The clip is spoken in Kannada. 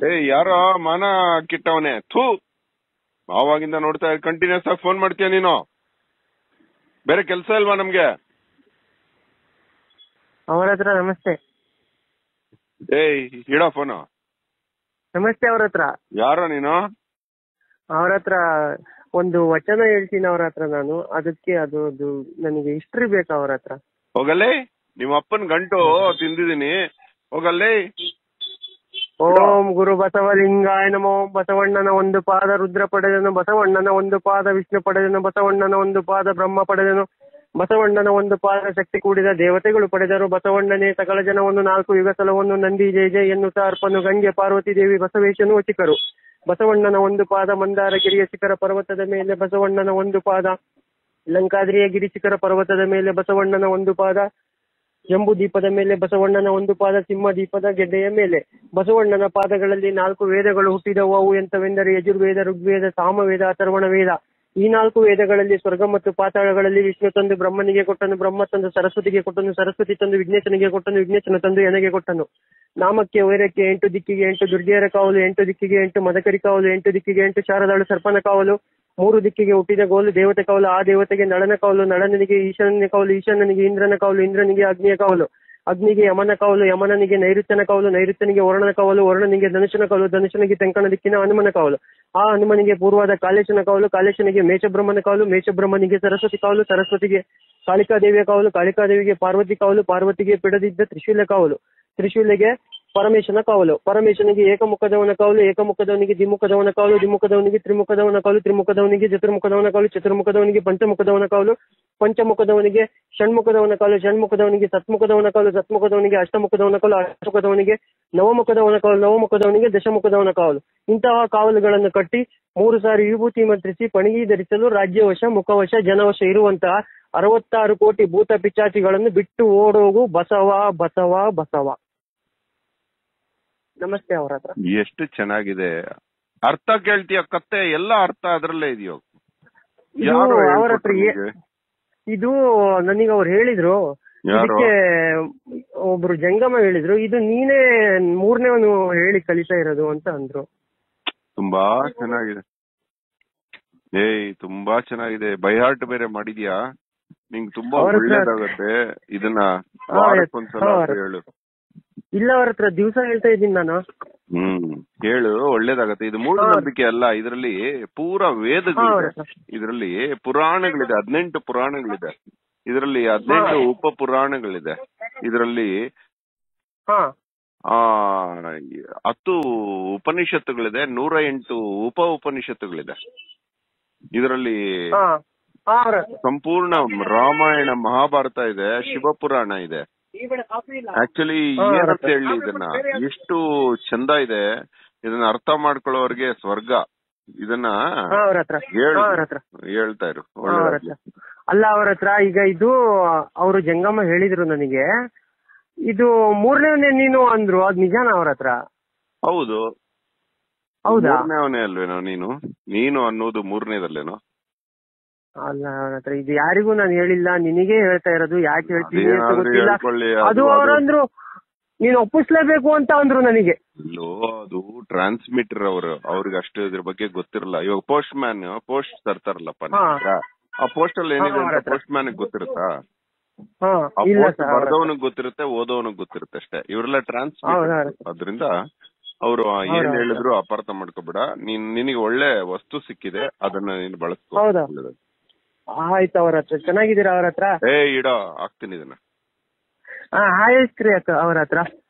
ಏ ಯಾರೋ ಮಾನ ಕಿಟ್ಟವನೆ ಥೂ ಆವಾಗಿಂದ ನೋಡ್ತಾ ಕಂಟಿನ್ಯೂಸ್ ಆಗಿ ಫೋನ್ ಮಾಡ್ತೀಯ ನೀನು ಬೇರೆ ಕೆಲಸ ಇಲ್ವಾ ನಮ್ಗೆ ಅವ್ರ ಹತ್ರ ನಮಸ್ತೆ ಏಯ್ ಇಡೋ ಫೋನು ನಮಸ್ತೆ ಅವ್ರ ಹತ್ರ ಯಾರೋ ನೀನು ಅವ್ರ ಹತ್ರ ಒಂದು ವಚನ ಹೇಳ್ತೀನಿ ಅವ್ರ ಹತ್ರ ನಾನು ಅದಕ್ಕೆ ಅದು ಅದು ನನಗೆ ಹಿಸ್ಟ್ರಿ ಬೇಕು ಅವ್ರ ಹತ್ರ ಹೋಗಲ್ಲೇ ನಿಮ್ಮ ಅಪ್ಪನ್ ಗಂಟು ತಿಂದಿದೀನಿ ಹೋಗಲ್ಲೇ ಓಂ ಗುರು ಬಸವಲಿಂಗಾಯ ನಮೋ ಓಂ ಬಸವಣ್ಣನ ಒಂದು ಪಾದ ರುದ್ರ ಪಡೆದನು ಬಸವಣ್ಣನ ಒಂದು ಪಾದ ವಿಷ್ಣು ಪಡೆದನು ಬಸವಣ್ಣನ ಒಂದು ಪಾದ ಬ್ರಹ್ಮ ಪಡೆದನು ಬಸವಣ್ಣನ ಒಂದು ಪಾದ ಶಕ್ತಿ ಕೂಡಿದ ದೇವತೆಗಳು ಪಡೆದರು ಬಸವಣ್ಣನೇ ಸಕಲ ಜನವನ್ನು ನಾಲ್ಕು ಯುಗಸಲವನ್ನು ನಂದಿ ಜಯ ಜಯ ಎನ್ನುತ್ತಾ ಅರ್ಪನು ಗಂಗೆ ಪಾರ್ವತಿ ದೇವಿ ಬಸವೇಶನು ಚಿಕ್ಕರು ಬಸವಣ್ಣನ ಒಂದು ಪಾದ ಮಂದಾರಗಿರಿಯ ಶಿಖರ ಪರ್ವತದ ಮೇಲೆ ಬಸವಣ್ಣನ ಒಂದು ಪಾದ ಲಂಕಾದ್ರಿಯ ಗಿರಿ ಶಿಖರ ಪರ್ವತದ ಮೇಲೆ ಬಸವಣ್ಣನ ಒಂದು ಪಾದ ಜಂಬೂ ದೀಪದ ಮೇಲೆ ಬಸವಣ್ಣನ ಒಂದು ಪಾದ ಸಿಂಹ ದೀಪದ ಗೆಡ್ಡೆಯ ಮೇಲೆ ಬಸವಣ್ಣನ ಪಾದಗಳಲ್ಲಿ ನಾಲ್ಕು ವೇದಗಳು ಹುಟ್ಟಿದವು ಅವು ಎಂತವೆಂದರೆ ಯಜುರ್ವೇದ ಋಗ್ವೇದ ಸಾಮವೇದ ಅಥರ್ವಣ ವೇದ ಈ ನಾಲ್ಕು ವೇದಗಳಲ್ಲಿ ಸ್ವರ್ಗ ಮತ್ತು ಪಾತಾಳಗಳಲ್ಲಿ ವಿಷ್ಣು ತಂದು ಬ್ರಹ್ಮನಿಗೆ ಕೊಟ್ಟನು ಬ್ರಹ್ಮ ತಂದು ಸರಸ್ವತಿಗೆ ಕೊಟ್ಟನು ಸರಸ್ವತಿ ತಂದು ವಿಘ್ನೇಶನಿಗೆ ಕೊಟ್ಟನು ವಿಘ್ನೇಶನ ತಂದು ಎನಗೆ ಕೊಟ್ಟನು ನಾಮಕ್ಕೆ ವೈರಕ್ಕೆ ಎಂಟು ದಿಕ್ಕಿಗೆ ಎಂಟು ದುರ್ಗೆಯರ ಕಾವಲು ಎಂಟು ದಿಕ್ಕಿಗೆ ಎಂಟು ಮದಕರಿ ಕಾವಲು ಎಂಟು ದಿಕ್ಕಿಗೆ ಎಂಟು ಶಾರದಾಳು ಸರ್ಪನ ಕಾವಲು ಮೂರು ದಿಕ್ಕಿಗೆ ಹುಟ್ಟಿದ ಗೋಲು ದೇವತೆ ಕಾವಲು ಆ ದೇವತೆಗೆ ನಳನ ಕಾವಲು ನಳನಿಗೆ ಈಶಾನ್ಯ ಕಾವಲು ಈಶಾನ್ಯನಿಗೆ ಇಂದ್ರನ ಕಾವಲು ಇಂದ್ರನಿಗೆ ಅಗ್ನಿಯ ಕಾವಲು ಅಗ್ನಿಗೆ ಯಮನ ಕಾವಲು ಯಮನನಿಗೆ ನೈಋತ್ಯನ ಕಾವಲು ನೈಋತ್ಯನಿಗೆ ವರುಣನ ಕಾವಲು ವರುಣನಿಗೆ ಧನುಷನ ಕಾವಲು ಧನುಷನಿಗೆ ತೆಂಕಣ ದಿಕ್ಕಿನ ಹನುಮನ ಕಾವಲು ಆ ಹನುಮನಿಗೆ ಪೂರ್ವದ ಕಾಲೇಶನ ಕಾವಲು ಕಾಲೇಶನಿಗೆ ಮೇಷಬ್ರಹ್ಮನ ಕಾವಲು ಮೇಷಬ್ರಹ್ಮನಿಗೆ ಸರಸ್ವತಿ ಕಾವಲು ಸರಸ್ವತಿಗೆ ಕಾಳಿಕಾದೇವಿಯ ಕಾವಲು ಕಾಳಿಕಾದೇವಿಗೆ ಪಾರ್ವತಿ ಕಾವಲು ಪಾರ್ವತಿಗೆ ಪಿಡದಿದ್ದ ತ್ರಿಶೂಲ ಕಾವಲು ತ್ರಿಶೂಲಿಗೆ ಪರಮೇಶನ ಕಾವಲು ಪರಮೇಶನಿಗೆ ಏಕಮುಖದವನ ಕಾವಲು ಏಕಮುಖದವನಿಗೆ ದ್ವಿಮುಖದವನ ಕಾವಲು ದ್ವಿಮುಖದವನಿಗೆ ತ್ರಿಮುಖದವನ ಕಾವಲು ತ್ರಿಮುಖದವನಿಗೆ ಚತುರ್ಮುಖದವನ ಕಾವಲು ಚತುರ್ಮುಖದವನಿಗೆ ಪಂಚಮುಖದವನ ಕಾವಲು ಪಂಚಮುಖದವನಿಗೆ ಷಣ್ಮುಖದವನ ಕಾವಲು ಷಣ್ಮುಖದವನಿಗೆ ಸತ್ಮುಖದವನ ಕಾವಲು ಸತ್ಮುಖದವನಿಗೆ ಅಷ್ಟಮುಖದವನ ಕಾವಲು ಅಷ್ಟಮುಖದವನಿಗೆ ನವಮುಖದವನ ಕಾವಲು ನವಮುಖದವನಿಗೆ ದಶಮುಖದವನ ಕಾವಲು ಇಂತಹ ಕಾವಲುಗಳನ್ನು ಕಟ್ಟಿ ಮೂರು ಸಾರಿ ವಿಭೂತಿ ಮಂತ್ರಿಸಿ ಪಣಗಿ ಧರಿಸಲು ರಾಜ್ಯವಶ ಮುಖವಶ ಜನವಶ ಇರುವಂತಹ ಅರವತ್ತಾರು ಕೋಟಿ ಭೂತ ಪಿಚಾಚಿಗಳನ್ನು ಬಿಟ್ಟು ಓಡೋಗು ಬಸವ ಬಸವ ಬಸವ ನಮಸ್ತೆ ಅವ್ರ ಹತ್ರ ಎಷ್ಟು ಚೆನ್ನಾಗಿದೆ ಅರ್ಥ ಕೇಳ್ತೀಯ ಕತ್ತೆ ಎಲ್ಲ ಅರ್ಥ ಅದ್ರಲ್ಲೇ ಇದೆಯೋ ಇದು ಯಾರು ಅವ್ರ ಹತ್ರ ಏ- ಹೇಳ್ಕೊಟ್ರು ನಿಮ್ಗೆ? ಇದು ನನಗೆ ಅವ್ರು ಹೇಳಿದ್ರು ಯಾರು? ಇದಕ್ಕೆ ಒಬ್ರು ಜಂಗಮ ಹೇಳಿದ್ರು ಇದು ನೀನೇ ಮೂರನೇವನು ಹೇಳಿ ಕಲಿತಾ ಇರೋದು ಅಂತ ಅಂದ್ರು ತುಂಬಾ ಚೆನ್ನಾಗಿದೆ ಏಯ್ ತುಂಬಾ ಚೆನ್ನಾಗಿದೆ ಬೈ ಹಾರ್ಟ್ ಬೇರೆ ಮಾಡಿದ್ಯಾ ನಿಂಗ್ ತುಂಬಾ ಅವ್ರ ಹತ್ರ- ಒಳ್ಳೇದಾಗತ್ತೆ ಇದನ್ನ ಹಾ, ವಾರಕ್ಕೊಂದ್ಸಲ ಹಾ, ಅಂತ ಹೇಳು ಇಲ್ಲ ಅವ್ರ ಹತ್ರ ದಿವಸ ಹೇಳ್ತಾ ಇದ್ದೀನಿ ನಾನು ಹ್ಮ್ ಹೇಳು ಒಳ್ಳೇದಾಗತ್ತೆ ಇದು ಮೂಢನಂಬಿಕೆ ಅಲ್ಲ ಇದರಲ್ಲಿ ಪೂರ ವೇದಗಳಿದೆ ಹಾ. ಇದರಲ್ಲಿ ಪುರಾಣಗಳಿದೆ ಹದಿನೆಂಟು ಪುರಾಣಗಳಿದೆ ಇದರಲ್ಲಿ ಹದಿನೆಂಟು ಉಪ ಪುರಾಣಗಳಿದೆ ಇದರಲ್ಲಿ ಹಾ ಆ ಹತ್ತು ಉಪನಿಷತ್ತುಗಳಿದೆ ನೂರ ಎಂಟು ಉಪ ಉಪನಿಷತ್ತುಗಳಿದೆ ಇದರಲ್ಲಿ ಹಾ ಹಾ ಅವ್ರ ಹತ್ರ. ಸಂಪೂರ್ಣ ರಾಮಾಯಣ ಮಹಾಭಾರತ ಇದೆ ಶಿವಪುರಾಣ ಇದೆ ಆಕ್ಚುಲಿ ಹಾ, ಏನಂತ ರಥ. ಹೇಳಿ ಇದನ್ನ ಎಷ್ಟು ಚಂದ ಇದೆ ಇದನ್ನ ಅರ್ಥ ಮಾಡ್ಕೊಳ್ಳೋರ್ಗೆ ಸ್ವರ್ಗ ಇದನ್ನ ಹಾ ಅವ್ರ ಹತ್ರ ಹೇಳು ಹಾ ಅವ್ರ ಹತ್ರ ಹೇಳ್ತಾ ಇರು ಹಾ, ಅವ್ರ ಒಳ್ಳೆದಾಗ್ಲಿ ಹತ್ರ. ಅಲ್ಲ ಅವ್ರ ಹತ್ರ ಈಗ ಇದು ಅವರು ಜಂಗಮ ಹೇಳಿದ್ರು ನನಗೆ ಇದು ಮೂರನೇ ನೀನು ಅಂದ್ರು ಅದ್ ನಿಜಾನ ಅವ್ರ ಹತ್ರ ಹೌದು ಹೌದಾ ಮೂರನೇವನೇ ಅಲ್ವೇನೋ ನೀನು ನೀನು ಅನ್ನೋದು ಮೂರನೇದಲ್ಲೇನೋ ಅಲ್ಲ ಅವ್ರ ಹತ್ರ ಇದು ಯಾರಿಗೂ ನಾನು ಹೇಳಿಲ್ಲ ನಿನಗೆ ಹೇಳ್ತಾ ಇರೋದು ಯಾಕೆ ಹೇಳ್ತೀನಿ ಅಂತ ಅದೇನಾದ್ರೂ ಗೊತ್ತಿಲ್ಲ ಹೇಳ್ಕೊಳ್ಳಿ ಅದು ಅದು ಅವ್ರಂದ್ರು ನೀನು ಒಪ್ಪಿಸ್ಲೇಬೇಕು ಅಂತ ಅಂದ್ರು ನನಗೆ ಇಲ್ಲೋ ಅದು ಟ್ರಾನ್ಸ್ಮಿಟರ್ ಅವರು ಅವ್ರಿಗೆ ಅಷ್ಟು ಇದ್ರ ಬಗ್ಗೆ ಗೊತ್ತಿರಲ್ಲ ಇವಾಗ ಪೋಸ್ಟ್ ಮ್ಯಾನ್ ಪೋಸ್ಟ್ ತರ್ತಾರಲ್ಲಪ್ಪ ನಿಮ್ ಹಾ. ಹತ್ರ. ಆ ಪೋಸ್ಟ್ ಅಲ್ಲಿ ಏನಿದೆ ಹಾ, ಅವ್ರ ಅಂತ ಹತ್ರ. ಪೋಸ್ಟ್ ಮ್ಯಾನ್ ಗೊತ್ತಿರುತ್ತಾ ಹಾ ಆ ಇಲ್ಲ ಪೋಸ್ಟ್ ಸರ್ ಬರ್ದವನಿಗೆ ಗೊತ್ತಿರುತ್ತೆ ಓದೋವನಿಗೆ ಗೊತ್ತಿರುತ್ತೆ ಅಷ್ಟೇ ಇವರೆಲ್ಲ ಹೌದು, ಟ್ರಾನ್ಸ್ಮಿಟರ್ ಹೌದು. ಅದ್ರಿಂದ ಅವರು ಹೌದು, ಏನ್ ಹೌದು. ಹೇಳಿದ್ರು ಅಪಾರ್ಥ ಮಾಡ್ಕೋಬೇಡ ನೀನ್ ನಿನಗೆ ಒಳ್ಳೆ ವಸ್ತು ಸಿಕ್ಕಿದೆ ಅದನ್ನ ನೀನ್ ಬಳಸ್ಕೋ ಹೌದಾ? ಒಳ್ಳೇದು. ಆಯ್ತು ಅವ್ರ ಹತ್ರ ಚೆನ್ನಾಗಿದ್ದೀರಾ ಅವ್ರ ಹತ್ರ ಏ ಇಡೋ ಹಾಕ್ತೀನಿ ಇದನ್ನ ಹಾ ಆಯ್ತ್ರಿ ಅಕ್ಕ ಅವ್ರ ಹತ್ರ